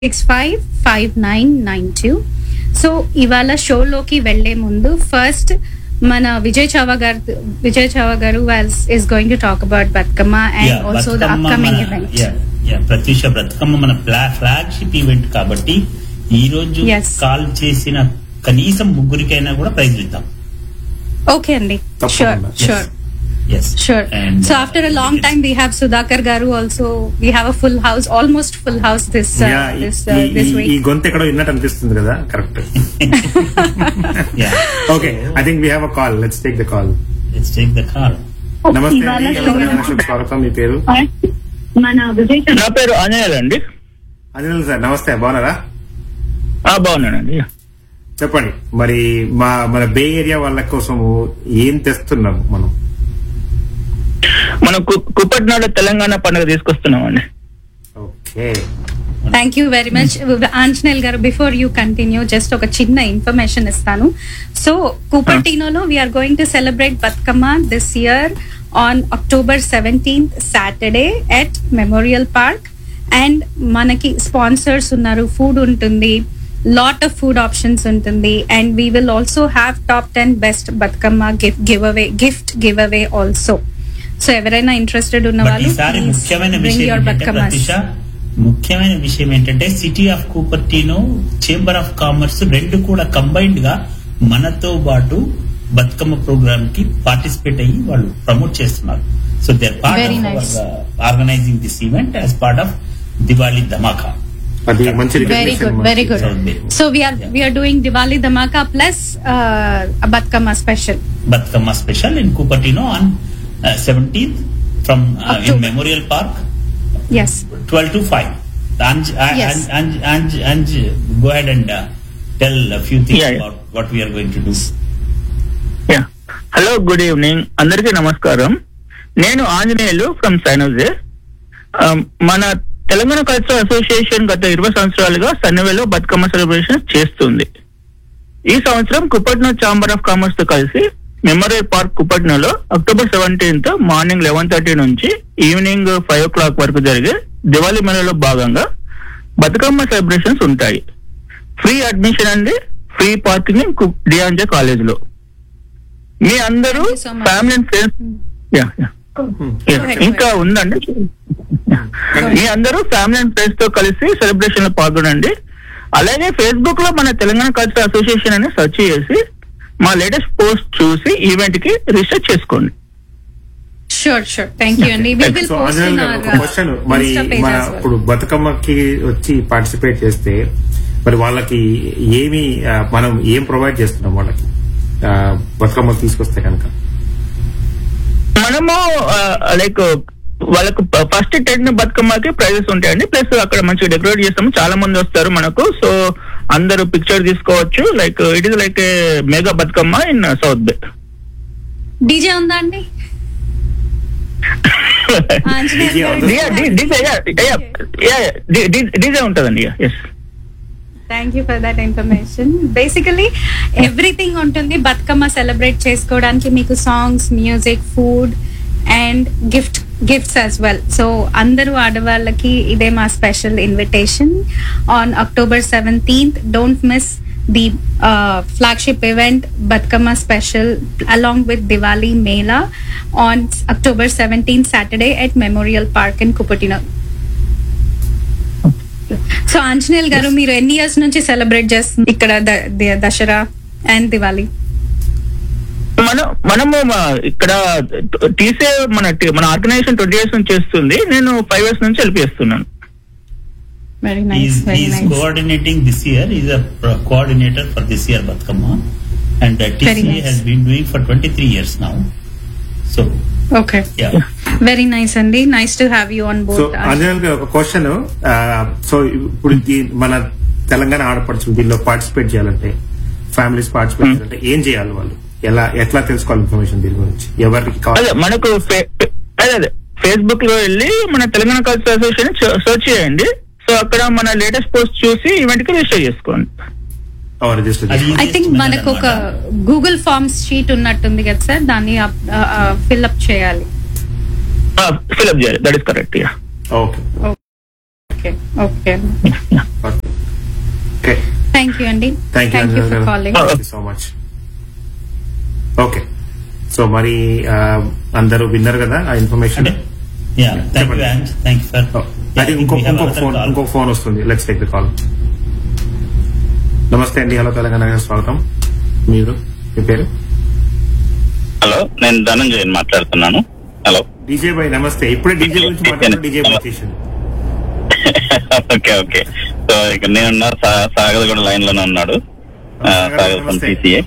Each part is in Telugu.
Six five five nine nine two so ఇవాళ షోలోకి వెళ్లే ముందు ఫస్ట్ మన విజయ్ చావా గారు విజయ్ చావా గారు is going to talk about Bathukamma and Yeah, also the Bathukamma upcoming మన- event yeah, yeah, Pratyusha Bathukamma మన ఫ్లాగ్షిప్ ఈవెంట్ కాబట్టి ఈ రోజు Yes. కాల్ చేసిన కనీసం ముగ్గురికైనా కూడా ప్రైజ్ ఇద్దాం ఓకే అండి షూర్ తప్పకుండా. Sure yes Sure. so after a long time, we have Sudhakar Garu also. We have a full house, almost full house this uh, Yeah, ఈ- this uh, ఈ- this ఈ- ఈ week. గొంతు ఎక్కడో విన్నట్టు అనిపిస్తుంది కదా correct okay I think we have a call let's take the call let's take the call నమస్తే ఇవాళ అండి show- ఎవరైనా షోకి స్వాగతం మీ పేరు మన విజయ్ నా పేరు ఆంజనేయులు అండి అనిల్ సార్ నమస్తే బాగున్నారా ఆ, బాగున్నానండి చెప్పండి మరి మా మన బే ఏరియా వాళ్ళ కోసము ఏం తెస్తున్నాం మనం మనం కు- కుప్పటినాడు తెలంగాణ పండుగ తీసుకొస్తున్నామండి okay Thank you very much. Anjanel Garu, before you continue, just ఒక చిన్న ఇన్ఫర్మేషన్ ఇస్తాను సో కూపర్టినోలో we are going to celebrate Bathukamma this year on October seventeenth Saturday at memorial park and మనకి స్పాన్సర్స్ ఉన్నారు ఫుడ్ ఉంటుంది లాట్ ఆఫ్ ఫుడ్ ఆప్షన్స్ ఉంటుంది and we will also have top ten best Bathukamma gift giveaway gift giveaway also so ఎవరైనా ఇంట్రెస్టెడ్ ఉన్న బట్ వాళ్ళు ఈసారి ముఖ్యమైన బ్రింగ్ విషయం యువర్ ఏంటంటే బతుకమ్మ ప్రతిష ముఖ్యమైన విషయం ఏంటంటే city of Cupertino chamber of commerce రెండు కూడా కంబైన్డ్ గా మనతో పాటు బతుకమ్మ ప్రోగ్రామ్ కి పార్టిసిపేట్ అయ్యి వాళ్ళు ప్రమోట్ చేస్తున్నారు so they part Very of nice. Organizing this event as part of Diwali Dhamaka అది మంచి Very recognition good, మనకి. very good. Sounds So we are we are doing Diwali Dhamaka plus uh, a Batkama special. Batkama special in Cupertino on uh, 17th from uh, in October. Memorial Park, Yes. 12 to 5. Anj, uh, Yes. Anj, Anj, Anj, Anj, go ahead and uh, tell a few things Yeah, yeah. about what we are going to do. Yeah hello good evening అందరికీ నమస్కారం నేను ఆంజనేయులు ఫ్రమ్ సైనోజే మన తెలంగాణ కల్చరల్ అసోసియేషన్ గత ఇరవై సంవత్సరాలుగా సన్నవేలో బతుకమ్మ సెలబ్రేషన్ చేస్తుంది ఈ సంవత్సరం కుప్పట్నో ఛాంబర్ ఆఫ్ కామర్స్ తో కలిసి మెమోరియల్ పార్క్ కుప్పట్నోలో October seventeenth morning eleven thirty నుంచి ఈవినింగ్ ఫైవ్ ఓ క్లాక్ వరకు జరిగే దివాళీ మేళలో భాగంగా బతుకమ్మ సెలబ్రేషన్స్ ఉంటాయి ఫ్రీ అడ్మిషన్ అండి ఫ్రీ పార్కింగ్ డిఆర్జే కాలేజ్ లో మీ అందరూ Thank you so much. Family and friends yeah yeah Go ahead, ఇంకా go ఉందండి మీ అందరూ ఫ్యామిలీ అండ్ ఫ్రెండ్స్ తో కలిసి సెలబ్రేషన్ లో పాల్గొనండి అలాగే ఫేస్బుక్ లో మన తెలంగాణ కల్చరల్ అసోసియేషన్ అని సెర్చ్ చేసి మా లేటెస్ట్ పోస్ట్ చూసి ఈవెంట్ కి రిజిస్టర్ చేసుకోండి Sure, sure. Thank you. And we will so post Ajay in గారు our ఒక uh, క్వశ్చన్ మరి Insta page మన as well. ఇప్పుడు బతుకమ్మకి వచ్చి పార్టిసిపేట్ చేస్తే మరి వాళ్ళకి ఏమి ఆ, మనం ఏం ప్రొవైడ్ చేస్తున్నాం వాళ్ళకి ఆ, బతుకమ్మ తీసుకొస్తే కనుక మనము లైక్ వాళ్ళకు ఫస్ట్ టెన్ బతుకమ్మకి ప్రైజెస్ ఉంటాయండి ప్లస్ అక్కడ మంచిగా డెకరేట్ చేస్తాము చాలా మంది వస్తారు మనకు సో అందరూ పిక్చర్ తీసుకోవచ్చు like it is like mega Bathukamma in south bay DJ ఉందా అండి ఆంజనేయ DJ గారు. ఉందా? డీజే ఉంటదండి yes thank you for that information basically everything ఉంటుంది బతుకమ్మ సెలబ్రేట్ చేసుకోవడానికి మీకు songs music food and gift gifts as well so అందరూ ఆడవాళ్ళకి ఇదే మా special invitation on October seventeenth don't miss the flagship event Bathukamma special along with Diwali mela on October seventeenth Saturday at memorial park in Cupertino so Anjaneyul గారు మీరు ఎన్ని ఇయర్స్ నుంచి సెలబ్రేట్ చేస్తుంది ఇక్కడ ద- ద- దసరా అండ్ దివాలి మనం మనము మా- ఇక్కడ టీసీ మన టి- మన ఆర్గనైజేషన్ ట్వంటీ ఇయర్స్ నుంచి చేస్తుంది నేను ఫైవ్ ఇయర్స్ నుంచి హెల్ప్ చేస్తున్నాను very He nice is, very he is nice coordinating this year. He is a pro- coordinator for this year Batkama. And uh, TC Very nice. has been doing for 23 years now. So, okay yeah. Very nice అండి nice to have you on so board అంజనల్ గారు ఒక క్వశ్చన్ సో ఇప్పుడు దీ- మన తెలంగాణ ఆడపడుచు దీనిలో పార్టిసిపేట్ చేయాలంటే ఫ్యామిలీస్ పార్టిసిపేట్ చేయాలంటే ఏం చేయాలి వాళ్ళు ఎలా ఎట్లా తెలుసుకోవాలి ఇన్ఫర్మేషన్ దీని గురించి ఎవరికి అదే కావాలి మనకు ఫే- ఫే- అదే అదే ఫేస్బుక్ లో వెళ్ళి మన తెలంగాణ కల్చర్ అసోసియేషన్ సెర్చ్ చేయండి సో అక్కడ మన లేటెస్ట్ పోస్ట్ చూసి ఈవెంట్ కి రిజిస్టర్ చేసుకోండి రిజిస్టర్ అది ఐ థింక్ easiest మనకు method ఒక అన్నమాట. గూగుల్ ఫార్మ్స్ షీట్ ఉన్నట్టుంది కదా సార్ దాన్ని ఫిల్అప్ చేయాలి ఫిల్అప్ చేయాలి that is correct yeah okay okay okay okay thank you అండి thank you thank you for calling thank you so much okay so మరి ఆ, అందరూ విన్నారు కదా ఆ ఇన్ఫర్మేషన్ అంటే యా థ్యాంక్ యూ అంజ్ థ్యాంక్ యూ సార్ అది ఇంకో ఇంకొక ఫోన్ ఇంకొక ఫోన్ వస్తుంది లెట్స్ టేక్ ద కాల్ నమస్తే అండి హలో తెలంగాణ స్వాగతం మీరు మీ పేరు హలో నేను ధనంజయన్ మాట్లాడుతున్నాను హలో డీజే బాయ్ నమస్తే ఇప్పుడే డీజే గురించి మాట్లాడుతూ డీజే బాయ్ చేసింది ఓకే ఓకే సో ఇక నేనున్న సా- సాగర్ కూడా లైన్ లోనే ఉన్నాడు ఆ, సాగర్, సాగర్ ఫ్రమ్ నమస్తే. టీసీఏ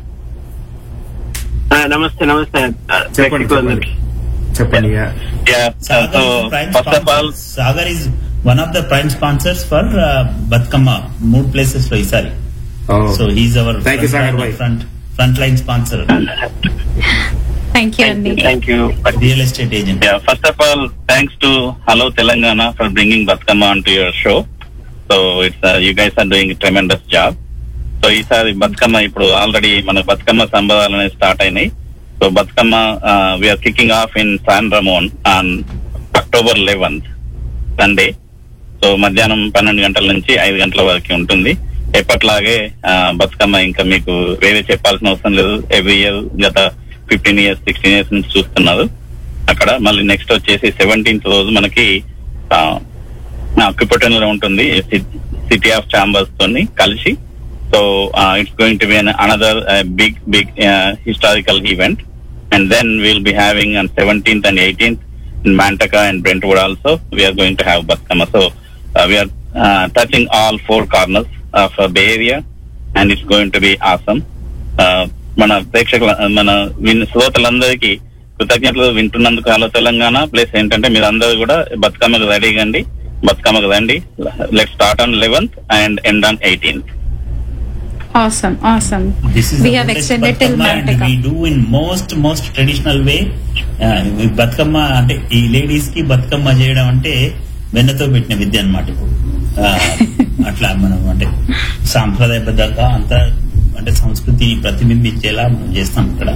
నమస్తే నమస్తే ఆ, చెప్పండి చెప్పండి ప్రేక్షకులందరికీ. చెప్పండి yeah. So first of all Sagar is one of the prime sponsors for Bathukamma మూడు ప్లేసెస్ లో ఈసారి Oh. So he's our Thank you, Sagar bhai. Front front line sponsor thank you అండి thank you real estate agent first of all thanks to hello Telangana for bringing Bathukamma on to your show so it's you guys are doing tremendous job so ఈసారి బతుకమ్మ ఇప్పుడు ఆల్రెడీ మన బతుకమ్మ సంబరాలు అనేవి స్టార్ట్ అయినాయి so Bathukamma we are kicking off in San Ramon on October eleventh Sunday so మధ్యాహ్నం పన్నెండు గంటల నుంచి ఐదు గంటల వరకు ఉంటుంది ఎప్పట్లాగే ఆ, బతుకమ్మ ఇంకా మీకు వేరే చెప్పాల్సిన అవసరం లేదు ఎవ్రీ ఇయర్ గత ఫిఫ్టీన్ ఇయర్స్ సిక్స్టీన్ ఇయర్స్ నుంచి చూస్తున్నారు అక్కడ మళ్ళీ నెక్స్ట్ వచ్చేసి సెవెంటీన్త్ రోజు మనకి క్రిపటన్ లో ఉంటుంది సిటీ ఆఫ్ చాంబర్స్ తోని కలిసి so it's going to be another big big historical event and then will be having and seventeenth and eighteenth in Mantaka and Brentwood also, we are going to have Batkama. So uh, we are uh, touching all four corners of uh, Bay Area, and it's going to be awesome. Uh, మన ప్రేక్షకుల మన విన్ శ్రోతలందరికీ కృతజ్ఞతలు వింటున్నందుకు హలో తెలంగాణ ప్లస్ ఏంటంటే మీరు అందరూ కూడా బతుకమ్మకు రెడీ కండి బతుకమ్మకు రండి let start on eleventh and end on eighteenth Awesome, awesome. This is we the have oldest extended till Batkama and Mantaka. we do in most most traditional way Uh, ఈ బతుకమ్మ అంటే ఈ లేడీస్ కి బతుకమ్మ చేయడం అంటే వెన్నతో పెట్టిన విద్య అనమాట ఇప్పుడు Uh, అట్లా మనం అంటే సాంప్రదాయబద్ధంగా అంతా అంటే సంస్కృతిని ప్రతిబింబించేలా మనం చేస్తాం ఇక్కడ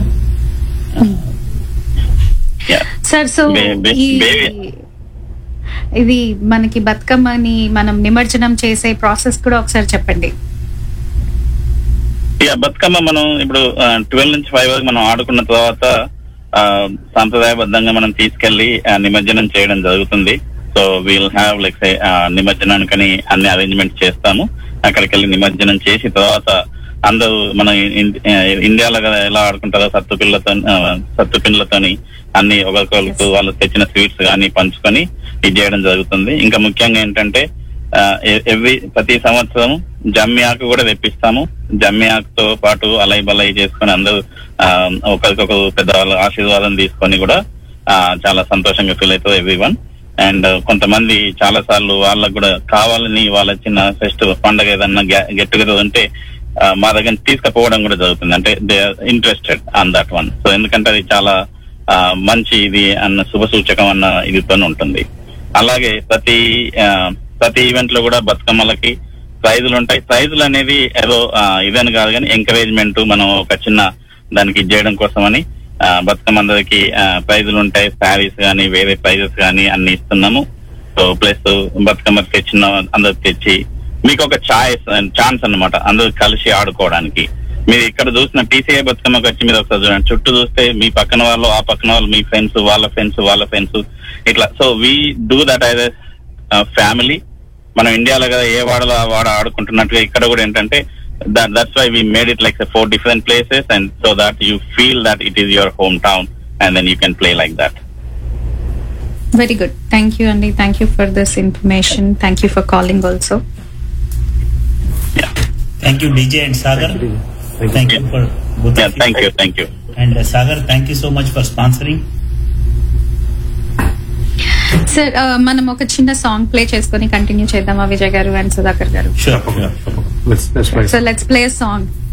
సార్ సో బే- బే- ఈ బే- ఇది మనకి బతుకమ్మని మనం నిమజ్జనం చేసే ప్రాసెస్ కూడా ఒకసారి చెప్పండి ఇక బతుకమ్మ మనం ఇప్పుడు ట్వెల్వ్ నుంచి ఫైవ్ వరకు మనం ఆడుకున్న తర్వాత ఆ, సాంప్రదాయబద్ధంగా మనం తీసుకెళ్లి ఆ, నిమజ్జనం చేయడం జరుగుతుంది సో వీల్ హ్యావ్ లైక్ నిమజ్జనానికని అన్ని అరేంజ్మెంట్స్ చేస్తాము అక్కడికి వెళ్ళి నిమజ్జనం చేసి తర్వాత అందరూ మన ఇన్- ఆ, ఇండియాలో కదా ఎలా ఆడుకుంటారో సత్తు పిల్లతో సత్తు పిల్లతోని అన్ని ఒకరికొకరికి వాళ్ళు తెచ్చిన స్వీట్స్ కానీ పంచుకొని ఇది చేయడం జరుగుతుంది ఇంకా ముఖ్యంగా ఏంటంటే ఎవ్రీ ప్రతి సంవత్సరం జమ్మి ఆకు కూడా తెప్పిస్తాము జమ్మి ఆకుతో పాటు అలై బలై చేసుకొని అందరూ ఆ, ఒకరికొకరు పెద్దవాళ్ళ ఆశీర్వాదం తీసుకొని కూడా ఆ, చాలా సంతోషంగా ఫీల్ అవుతుంది ఎవ్రీ వన్ అండ్ కొంతమంది చాలా సార్లు వాళ్ళకు కూడా కావాలని వాళ్ళ చిన్న ఫెస్టివల్ పండగ ఏదన్నా గెట్ టుగెదర్ ఉంటే ఆ, మా దగ్గర తీసుకుపోవడం కూడా జరుగుతుంది అంటే they are interested on that one so ఎందుకంటే అది చాలా ఆ, మంచి ఇది అన్న శుభ సూచకం అన్న ఇదితో ఉంటుంది అలాగే ప్రతి ఆ, ప్రతి ఈవెంట్ లో కూడా బతుకమ్మలకి ప్రైజులు ఉంటాయి ప్రైజులు అనేది ఏదో ఆ, ఇదని కాదు కానీ ఎంకరేజ్మెంట్ మనం ఒక చిన్న దానికి ఇది చేయడం కోసమని ఆ, బతుకమ్మ అందరికి ప్రైజులు ఉంటాయి శారీస్ కానీ వేరే ప్రైజెస్ కానీ అన్ని ఇస్తున్నాము సో ప్లస్ బతుకమ్మ తెచ్చిన అందరు తెచ్చి మీకు ఒక ఛాయిస్ ఛాన్స్ అన్నమాట అందరూ కలిసి ఆడుకోవడానికి మీరు ఇక్కడ చూసిన టీసీఐ బతుకమ్మకి వచ్చి మీరు ఒకసారి చూడండి చుట్టూ చూస్తే మీ పక్కన వాళ్ళు ఆ పక్కన వాళ్ళు మీ ఫ్రెండ్స్ వాళ్ళ ఫ్రెండ్స్ వాళ్ళ ఫ్రెండ్స్ ఇట్లా so we do that as family మనం ఇండియాలో కదా ఏ వాడలో ఆ వాడ ఆడుకుంటున్నట్టుగా ఇక్కడ కూడా ఏంటంటే that's why we made it like four different places and so that you feel that it is your home town and then you can play like that very good thank you అండి thank you for this information thank you for calling also thank you DJ and Sagar Thank you. Thank you for both thank you thank you and Sagar thank you so much for sponsoring sir మనం ఒక చిన్న సాంగ్ ప్లే చేసుకొని కంటిన్యూ చేద్దామా విజయ్ గారు అండ్ సుధాకర్ గారు షూర్ తప్పకుండా తప్పకుండా Let's- let's try. So let's play song